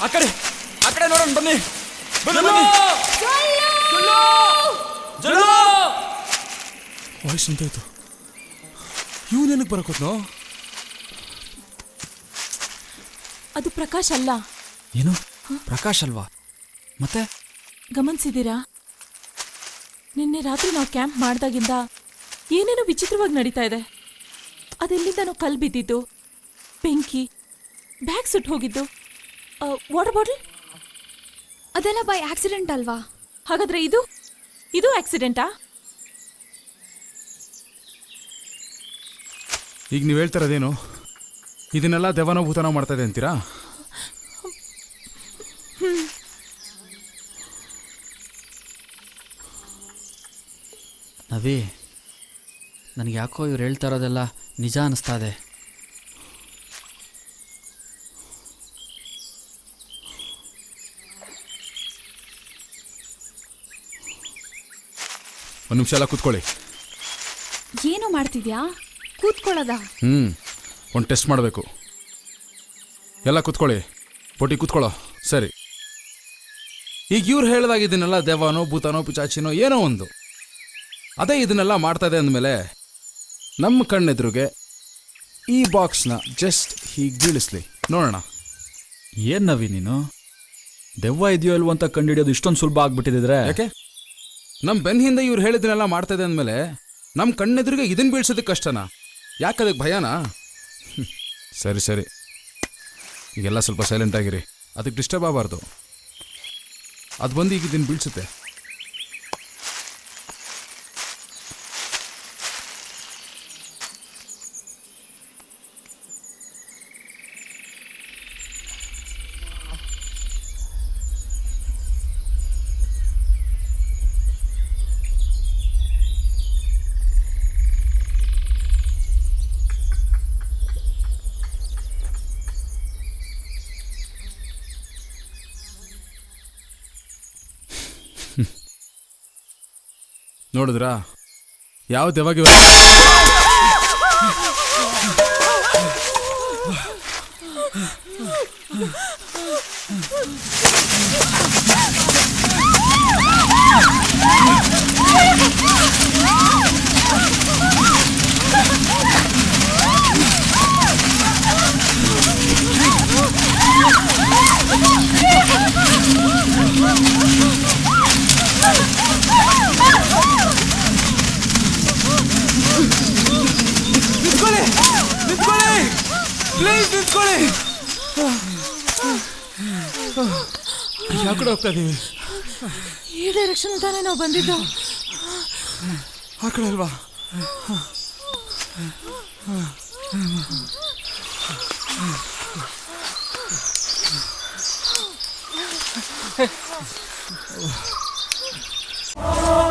ಆ ಕಡೆ ಆ ಕಡೆ ನೋಡೋಣ ಬನ್ನಿ ಬನ್ನಿ ಬನ್ನಿ ಜಲ್ಲು ವಾಯ್ಸ್ ನಿಂತಾಯ್ತು ಇವ್ ನನಗೆ ಬರಕೋತ್ನೋ ಅದು ಪ್ರಕಾಶ್ ಅಲ್ಲ ಏನು ಪ್ರಕಾಶ್ ಅಲ್ವಾ ಮತ್ತೆ ಗಮನಿಸಿದ್ದೀರಾ ನಿನ್ನೆ ರಾತ್ರಿ ನಾವು ಕ್ಯಾಂಪ್ ಮಾಡ್ದಾಗಿಂದ ಏನೇನೋ ವಿಚಿತ್ರವಾಗಿ ನಡೀತಾ ಇದೆ ಅದೆಲ್ಲಿಂದನೋ ಕಲ್ ಬಿದ್ದಿದ್ದು ಬೆಂಕಿ ಬ್ಯಾಗ್ ಸುಟ್ಟು ಹೋಗಿದ್ದು ವಾಟರ್ ಬಾಟಲ್ ಅದೆಲ್ಲ ಬೈ ಆಕ್ಸಿಡೆಂಟ್ ಅಲ್ವಾ ಹಾಗಾದ್ರೆ ಇದು ಇದು ಆಕ್ಸಿಡೆಂಟಾ ಈಗ ನೀವು ಹೇಳ್ತಿರೋದೇನು ಇದನ್ನೆಲ್ಲ ದೆವನೋ ಭೂತನೋ ಮಾಡ್ತಾ ಇದೆ ಅಂತೀರಾ ನವಿ ನನಗೆ ಯಾಕೋ ಇವ್ರು ಹೇಳ್ತಾ ಇರೋದೆಲ್ಲ ನಿಜ ಅನಿಸ್ತಾ ಇದೆ ಒಂದು ನಿಮಿಷ ಎಲ್ಲ ಕೂತ್ಕೊಳ್ಳಿ ಏನು ಮಾಡ್ತಿದ್ಯಾ ಕೂತ್ಕೊಳ್ಳೋದ ಹ್ಞೂ ಒಂದು ಟೆಸ್ಟ್ ಮಾಡಬೇಕು ಎಲ್ಲ ಕೂತ್ಕೊಳ್ಳಿ ಪೊಟಿ ಕೂತ್ಕೊಳ್ಳೋ ಸರಿ ಈಗ ಇವ್ರು ಹೇಳ್ದಾಗ ಇದನ್ನೆಲ್ಲ ದೆವ್ವನೋ ಭೂತನೋ ಪಿಚಾಚಿನೋ ಏನೋ ಒಂದು ಅದೇ ಇದನ್ನೆಲ್ಲ ಮಾಡ್ತಾ ಇದೆ ಅಂದಮೇಲೆ ನಮ್ಮ ಕಣ್ಣೆದುರಿಗೆ ಈ ಬಾಕ್ಸ್ನ ಜಸ್ಟ್ ಹೀಗೆ ಬೀಳಿಸ್ಲಿ ನೋಡೋಣ ಏನ್ ನವಿ ನೀನು ದೆವ್ವ ಇದೆಯೋ ಇಲ್ವೋ ಅಂತ ಕಂಡಿಡಿಯೋದು ಇಷ್ಟೊಂದು ಸುಲಭ ಆಗ್ಬಿಟ್ಟಿದ್ರೆ ಯಾಕೆ ನಮ್ಮ ಬೆನ್ನ ಹಿಂದೆ ಇವ್ರು ಹೇಳಿದ್ದನ್ನೆಲ್ಲ ಮಾಡ್ತಾ ಇದೆ ಅಂದಮೇಲೆ ನಮ್ಮ ಕಣ್ಣೆದುರಿಗೆ ಇದನ್ನ ಬೀಳ್ಸೋದಕ್ಕೆ ಕಷ್ಟನಾ ಯಾಕೆ ಅದಕ್ಕೆ ಭಯನಾ ಹ್ಮ್. ಸರಿ ಸರಿ ಈಗೆಲ್ಲ ಸ್ವಲ್ಪ ಸೈಲೆಂಟ್ ಆಗಿರಿ ಅದಕ್ಕೆ ಡಿಸ್ಟರ್ಬ್ ಆಗಬಾರ್ದು ಅದು ಬಂದು ಈಗ ಇದನ್ನು ಬೀಳ್ಸುತ್ತೆ ನೋಡಿದ್ರಾ ಯಾವ ದೆವ್ವಾಗಿ ನಿಂತ್ಕೊಳ್ಳಿ ನಿಂತ್ಕೊಳ್ಳಿ ಪ್ಲೀಸ್ ನಿಂತ್ಕೊಳ್ಳಿ ಯಾವ ಕಡೆ ಹೋಗ್ತಾ ಇದೀವಿ ಈ ಡೈರೆಕ್ಷನ್ ತಾನೇ ನಾವು ಬಂದಿದ್ದು ಆ ಕಡೆ ಅಲ್ವಾ ಆ